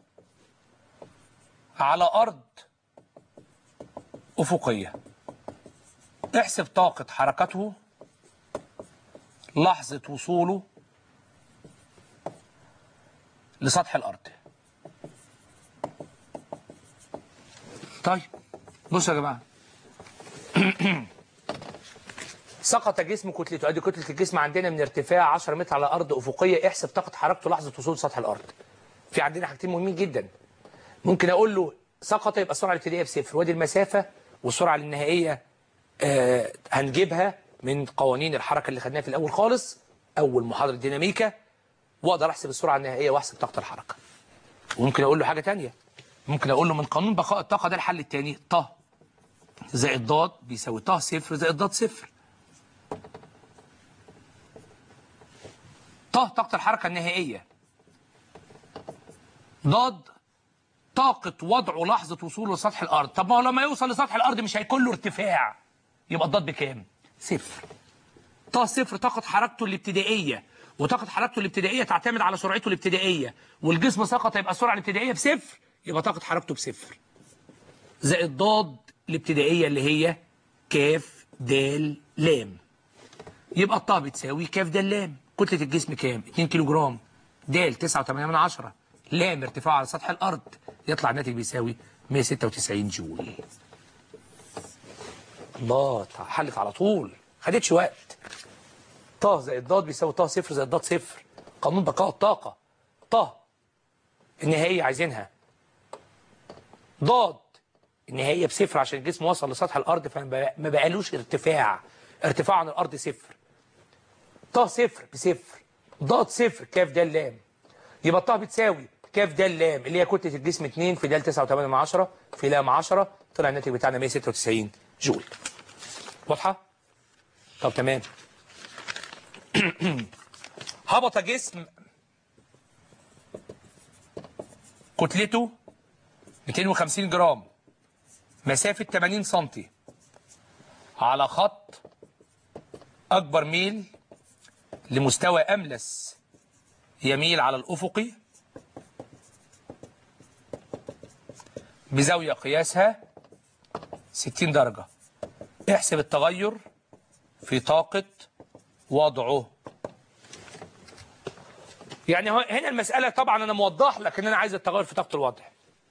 على أرض أفقية احسب طاقة حركته لحظة وصوله لسطح الأرض طيب بصوا يا جماعة سقط جسم كتلته ادي كتله الجسم عندنا من ارتفاع 10 متر على ارض افقيه احسب طاقه حركته لحظه وصول سطح الارض في عندنا حاجتين مهمين جدا ممكن اقول له سقط يبقى السرعه الابتدائيه بصفر وادي المسافه والسرعه النهائيه آه هنجيبها من قوانين الحركه اللي خدناها في الاول خالص اول محاضره ديناميكا واقدر احسب السرعه النهائيه واحسب طاقه الحركه وممكن اقول له حاجه ثانيه ممكن اقول له من قانون بقاء الطاقه ده الحل الثاني ط زائد ضاد بيساوي ط صفر زائد ضاد صفر ط طاقة الحركة النهائية ضاد طاقة وضعه لحظة وصوله لسطح الأرض طب ما هو لما يوصل لسطح الأرض مش هيكون له ارتفاع يبقى الضاد بكام؟ صفر ط صفر طاقة حركته الابتدائية وطاقة حركته الابتدائية تعتمد على سرعته الابتدائية والجسم سقط يبقى السرعة الابتدائية بصفر يبقى طاقة حركته بصفر زائد ضاد الابتدائية اللي هي كاف د لام يبقى الطه بتساوي كاف د لام كتلة الجسم كام 2 كيلو جرام د 9.8 من عشرة لام ارتفاعه على سطح الارض يطلع الناتج بيساوي 196 جول الله حلت على طول خدتش وقت طه زائد ضاد بيساوي طه صفر زائد ضاد صفر قانون بقاء الطاقة طه النهائية عايزينها ضاد النهائية بصفر عشان الجسم وصل لسطح الأرض فما بقالوش ارتفاع ارتفاع عن الأرض صفر طه صفر بصفر ضاد صفر كاف د لام يبقى طه بتساوي كاف د لام اللي هي كتلة الجسم 2 في د 9.8 من عشرة في لام 10 طلع الناتج بتاعنا 196 جول واضحة؟ طب تمام هبط جسم كتلته 250 جرام مسافة 80 سنتي على خط أكبر ميل لمستوى أملس يميل على الأفقي بزاوية قياسها 60 درجة احسب التغير في طاقة وضعه يعني هو- هنا المسألة طبعا أنا موضح لك إن أنا عايز التغير في طاقة الوضع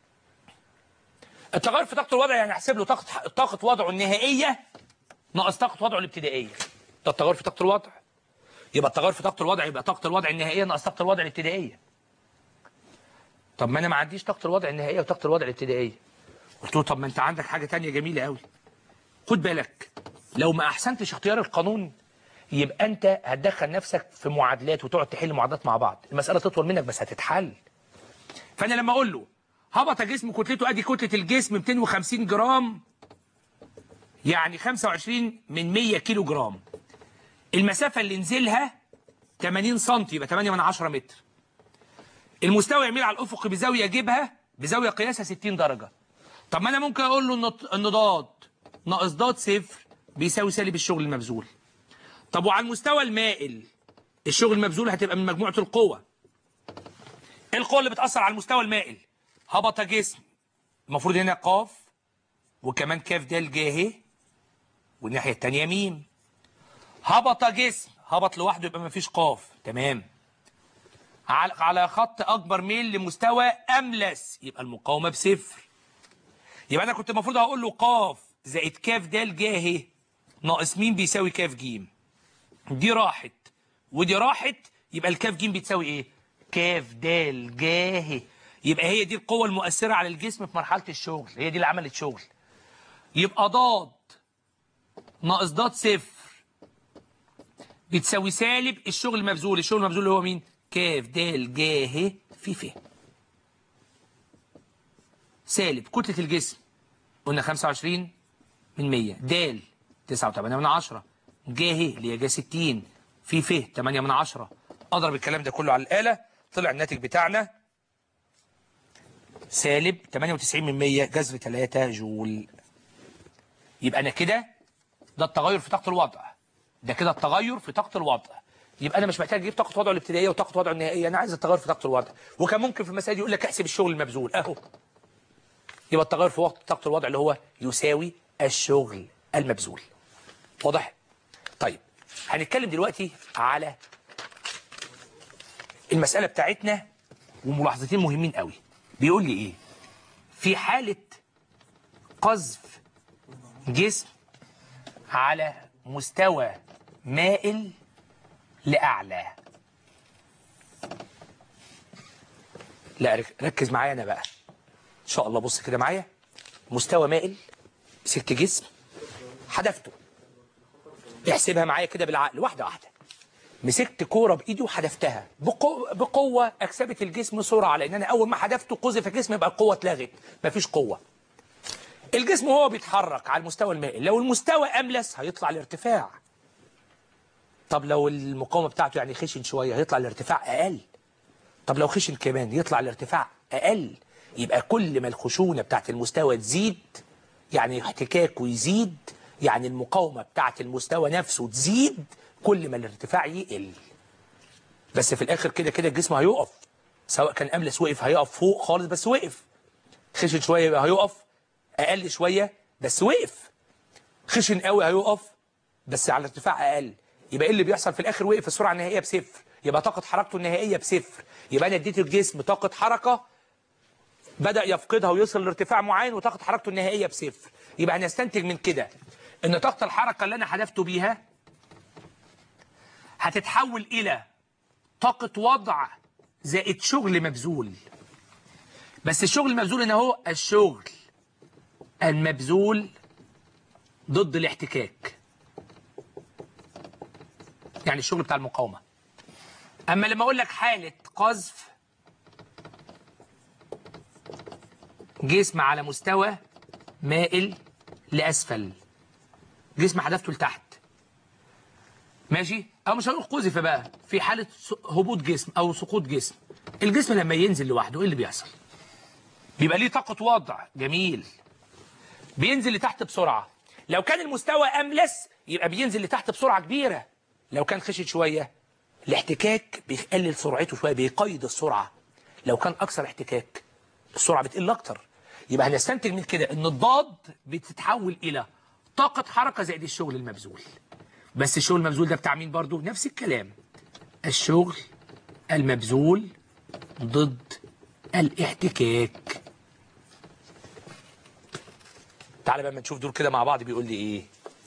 التغير في طاقة الوضع يعني أحسب له طاقة طاقة وضعه النهائية ناقص طاقة وضعه الابتدائية ده التغير في طاقة الوضع يبقى التغير في طاقة الوضع يبقى طاقة الوضع النهائية ناقص طاقة الوضع الابتدائية طب ما أنا ما عنديش طاقة الوضع النهائية وطاقة الوضع الابتدائية قلت له طب ما أنت عندك حاجة تانية جميلة قوي خد بالك لو ما أحسنتش اختيار القانون يبقى أنت هتدخل نفسك في معادلات وتقعد تحل معادلات مع بعض المسألة تطول منك بس هتتحل فأنا لما أقول له هبط جسم كتلته أدي كتلة الجسم 250 جرام يعني 25 من 100 كيلو جرام المسافة اللي نزلها 80 سم يبقى 8 من 10 متر المستوى يميل على الأفق بزاوية جيبها بزاوية قياسها 60 درجة طب ما أنا ممكن أقول له إن إن ضاد ناقص ضاد صفر بيساوي سالب الشغل المبذول طب وعلى المستوى المائل الشغل المبذول هتبقى من مجموعة القوة ايه القوة اللي بتأثر على المستوى المائل هبط جسم المفروض هنا قاف وكمان كاف دال جاهي والناحية التانية ميم هبط جسم هبط لوحده يبقى مفيش قاف تمام على على خط اكبر ميل لمستوى املس يبقى المقاومه بصفر يبقى انا كنت المفروض هقول له قاف زائد كاف د جاهي ناقص ميم بيساوي كاف جيم دي راحت ودي راحت يبقى الكاف جيم بتساوي ايه كاف د جاهي يبقى هي دي القوه المؤثره على الجسم في مرحله الشغل هي دي اللي عملت شغل يبقى ضاد ناقص ضاد صفر بتساوي سالب الشغل المبذول الشغل المبذول اللي هو مين كاف د جاه في ف سالب كتلة الجسم قلنا 25 من 100 د 9.8 من 10 جاه اللي هي جا 60 في ف 8 من 10 اضرب الكلام ده كله على الآلة طلع الناتج بتاعنا سالب 98 من 100 جذر 3 جول يبقى انا كده ده التغير في طاقة الوضع ده كده التغير في طاقة الوضع يبقى انا مش محتاج اجيب طاقة وضعه الابتدائية وطاقة وضعه النهائية انا عايز التغير في طاقة الوضع وكان ممكن في المسائل دي يقول لك احسب الشغل المبذول اهو يبقى التغير في وقت طاقة الوضع اللي هو يساوي الشغل المبذول واضح طيب هنتكلم دلوقتي على المسألة بتاعتنا وملاحظتين مهمين قوي بيقول لي ايه في حالة قذف جسم على مستوى مائل لأعلى لا رك- ركز معايا أنا بقى إن شاء الله بص كده معايا مستوى مائل مسكت جسم حدفته احسبها معايا كده بالعقل واحدة واحدة مسكت كورة بإيدي وحدفتها بقوة, بقوة أكسبت الجسم سرعة لأن أنا أول ما حدفته قذف الجسم يبقى القوة اتلغت مفيش قوة الجسم وهو بيتحرك على المستوى المائل لو المستوى أملس هيطلع الارتفاع طب لو المقاومة بتاعته يعني خشن شوية هيطلع الارتفاع أقل طب لو خشن كمان يطلع الارتفاع أقل يبقى كل ما الخشونة بتاعت المستوى تزيد يعني احتكاكه يزيد يعني المقاومة بتاعت المستوى نفسه تزيد كل ما الارتفاع يقل بس في الآخر كده كده الجسم هيقف سواء كان أملس وقف هيقف فوق خالص بس وقف خشن شوية يبقى هيقف أقل شوية بس وقف خشن قوي هيقف بس على ارتفاع اقل يبقى ايه اللي بيحصل في الاخر وقف السرعه النهائيه بصفر يبقى طاقه حركته النهائيه بصفر يبقى انا اديت الجسم طاقه حركه بدا يفقدها ويصل لارتفاع معين وطاقه حركته النهائيه بصفر يبقى هنستنتج من كده ان طاقه الحركه اللي انا حذفته بيها هتتحول الى طاقه وضع زائد شغل مبذول بس الشغل المبذول هنا هو الشغل المبذول ضد الاحتكاك يعني الشغل بتاع المقاومة أما لما أقول لك حالة قذف جسم على مستوى مائل لأسفل جسم حدفته لتحت ماشي أو مش هنقول قذف بقى في حالة س- هبوط جسم أو سقوط جسم الجسم لما ينزل لوحده إيه اللي بيحصل بيبقى ليه طاقة وضع جميل بينزل لتحت بسرعة لو كان المستوى أملس يبقى بينزل لتحت بسرعة كبيرة لو كان خشن شوية الاحتكاك بيقلل سرعته شوية بيقيد السرعة لو كان أكثر احتكاك السرعة بتقل أكتر يبقى هنستنتج من كده إن الضاد بتتحول إلى طاقة حركة زائد الشغل المبذول بس الشغل المبذول ده بتاع مين برضو نفس الكلام الشغل المبذول ضد الاحتكاك تعالى بقى ما نشوف دول كده مع بعض بيقول لي ايه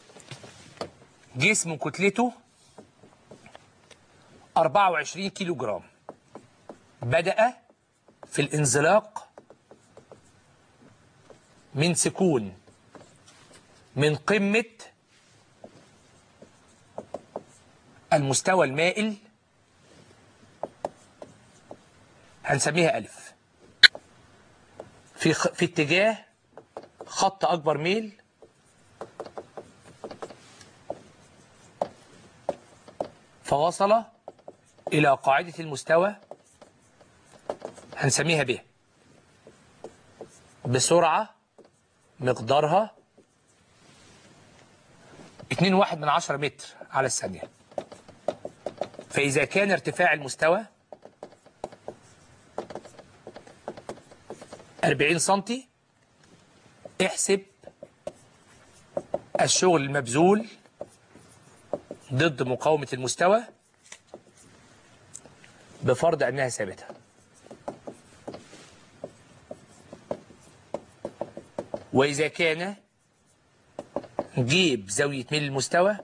جسم كتلته 24 كيلو جرام بدأ في الانزلاق من سكون من قمة المستوى المائل هنسميها ألف في خ... في اتجاه خط أكبر ميل فوصل إلى قاعدة المستوى هنسميها ب بسرعة مقدارها 2 واحد من عشرة متر على الثانية فإذا كان ارتفاع المستوى 40 سنتي احسب الشغل المبذول ضد مقاومة المستوى بفرض أنها ثابتة وإذا كان جيب زاوية ميل المستوى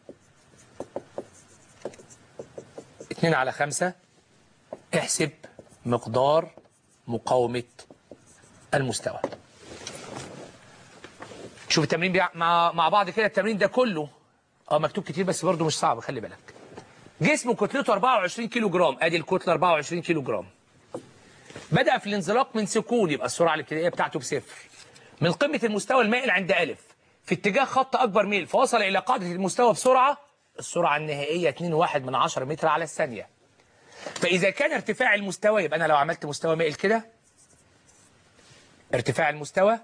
2 على 5 احسب مقدار مقاومة المستوى شوف التمرين بيع... مع مع بعض كده التمرين ده كله اه مكتوب كتير بس برضه مش صعب خلي بالك جسم كتلته 24 كيلو جرام ادي الكتله 24 كيلو جرام بدأ في الانزلاق من سكون يبقى السرعه الابتدائيه بتاعته بصفر من قمه المستوى المائل عند الف في اتجاه خط اكبر ميل فوصل الى قاعده المستوى بسرعه السرعه النهائيه 2.1 من 10 متر على الثانيه فاذا كان ارتفاع المستوى يبقى انا لو عملت مستوى مائل كده ارتفاع المستوى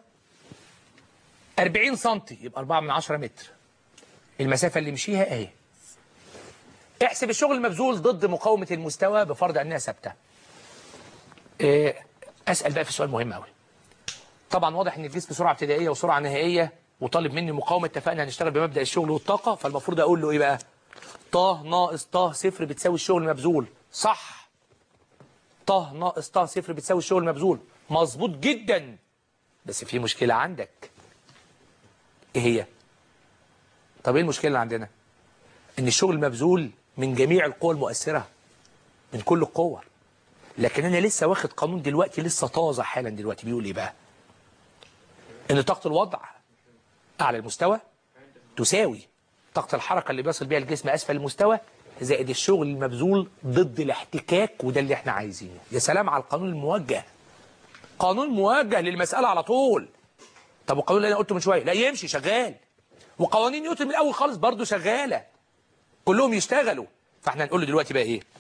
40 سم يبقى 4 من 10 متر المسافة اللي مشيها اهي احسب الشغل المبذول ضد مقاومة المستوى بفرض انها ثابتة إيه، اسأل بقى في سؤال مهم قوي طبعا واضح ان الجسم سرعة ابتدائية وسرعة نهائية وطالب مني مقاومة اتفقنا هنشتغل بمبدأ الشغل والطاقة فالمفروض اقول له ايه بقى طه ناقص طه صفر بتساوي الشغل المبذول صح طه ناقص طه صفر بتساوي الشغل المبذول مظبوط جدا بس في مشكلة عندك ايه هي طب ايه المشكلة اللي عندنا ان الشغل المبذول من جميع القوى المؤثرة من كل القوى لكن انا لسه واخد قانون دلوقتي لسه طازة حالا دلوقتي بيقول ايه بقى ان طاقة الوضع اعلى المستوى تساوي طاقة الحركة اللي بيصل بيها الجسم اسفل المستوى زائد الشغل المبذول ضد الاحتكاك وده اللي احنا عايزينه يا سلام على القانون الموجه قانون موجه للمسألة على طول طب والقانون اللي انا قلته من شويه لا يمشي شغال وقوانين نيوتن من الاول خالص برضو شغاله كلهم يشتغلوا فاحنا هنقول له دلوقتي بقى ايه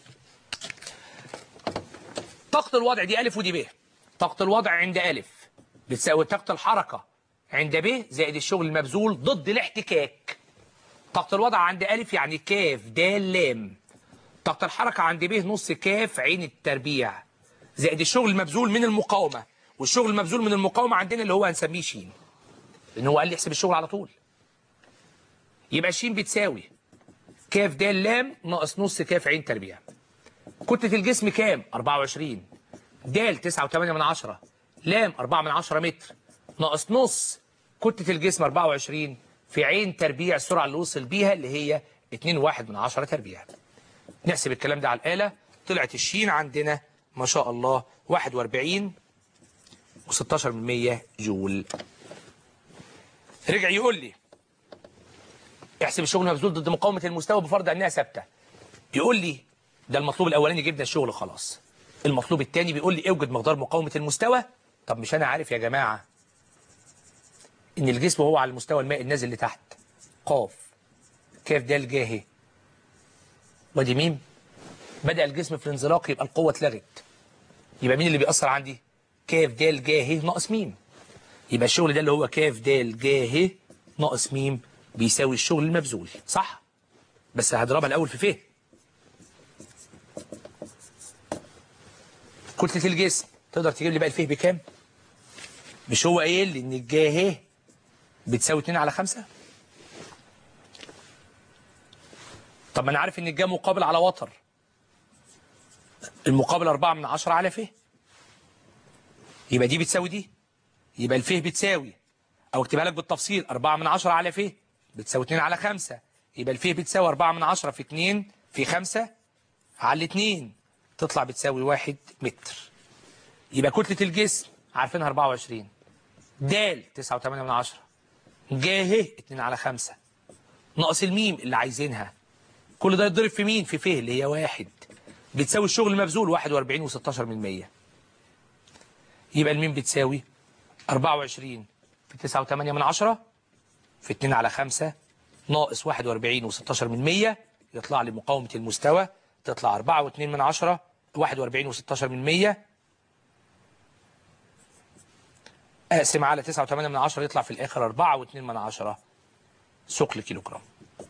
طاقه الوضع دي الف ودي ب طاقه الوضع عند الف بتساوي طاقه الحركه عند ب زائد الشغل المبذول ضد الاحتكاك طاقه الوضع عند الف يعني كاف د لام طاقه الحركه عند ب نص كاف عين التربيع زائد الشغل المبذول من المقاومه والشغل المبذول من المقاومه عندنا اللي هو هنسميه شين لان هو قال لي احسب الشغل على طول يبقى ش بتساوي كاف د لام ناقص نص كاف عين تربيع كتلة الجسم كام 24 د 9.8 من عشرة لام 4 من عشرة متر ناقص نص كتلة الجسم 24 في عين تربيع السرعة اللي وصل بيها اللي هي 2.1 من عشرة تربيع نحسب الكلام ده على الآلة طلعت الشين عندنا ما شاء الله 41 و16 من 100 جول رجع يقول لي احسب الشغل المبذول ضد مقاومة المستوى بفرض انها ثابتة يقول لي ده المطلوب الاولاني جبنا الشغل خلاص المطلوب الثاني بيقول لي اوجد مقدار مقاومة المستوى طب مش انا عارف يا جماعة ان الجسم هو على المستوى المائي النازل لتحت قاف كاف دال جاهي وادي ميم بدأ الجسم في الانزلاق يبقى القوة اتلغت يبقى مين اللي بيأثر عندي كاف دال جاهي ناقص ميم يبقى الشغل ده اللي هو كاف دال جاهي ناقص ميم بيساوي الشغل المبذول صح بس هضربها الاول في فهم كتلة الجسم تقدر تجيب لي بقى الفه بكام مش هو قايل لي ان الجاهي بتساوي 2 على 5 طب ما انا عارف ان الجا مقابل على وتر المقابل 4 من 10 على ف يبقى دي بتساوي دي يبقى الفه بتساوي او اكتبها لك بالتفصيل 4 من 10 على ف بتساوي 2 على 5 يبقى الفه بتساوي 4 من 10 في 2 في 5 على 2 تطلع بتساوي 1 متر يبقى كتلة الجسم عارفينها 24 د 9.8 من 10 جاه 2 على 5 ناقص الميم اللي عايزينها كل ده يتضرب في مين في فه اللي هي واحد بتساوي الشغل المبذول 41 و16 من 100 يبقى الميم بتساوي 24 في 9.8 من 10 في 2 على 5 ناقص 41 و16 من 100 يطلع لي مقاومة المستوى تطلع 4 و2 من 10 41 و16 من 100 اقسم على 9.8 من 10 يطلع في الاخر 4 و2 من 10 ثقل كيلو جرام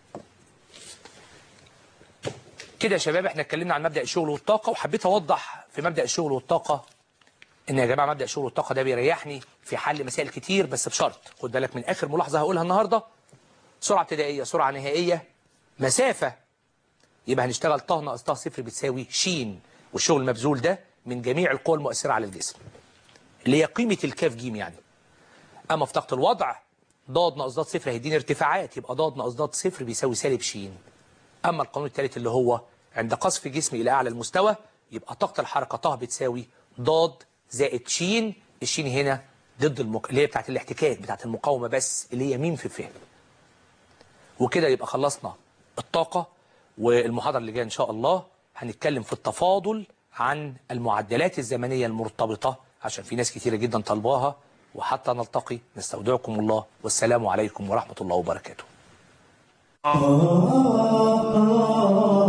كده يا شباب احنا اتكلمنا عن مبدأ الشغل والطاقة وحبيت اوضح في مبدأ الشغل والطاقة ان يا جماعة مبدأ الشغل والطاقة ده بيريحني في حل مسائل كتير بس بشرط خد بالك من اخر ملاحظة هقولها النهاردة سرعة ابتدائية سرعة نهائية مسافة يبقى هنشتغل طه ناقص طه صفر بتساوي ش والشغل المبذول ده من جميع القوى المؤثرة على الجسم اللي هي قيمة الكاف جيم يعني اما في طاقة الوضع ضاد ناقص ضاد صفر هيديني ارتفاعات يبقى ضاد ناقص ضاد صفر بيساوي سالب ش اما القانون الثالث اللي هو عند قصف جسمي الى اعلى المستوى يبقى طاقة الحركة طه بتساوي ضاد زائد ش الشين هنا ضد المك... اللي هي بتاعت الاحتكاك بتاعت المقاومة بس اللي هي ميم في الفهم وكده يبقى خلصنا الطاقة والمحاضرة اللي جاية إن شاء الله هنتكلم في التفاضل عن المعدلات الزمنية المرتبطة عشان في ناس كتيرة جدا طلباها وحتى نلتقي نستودعكم الله والسلام عليكم ورحمة الله وبركاته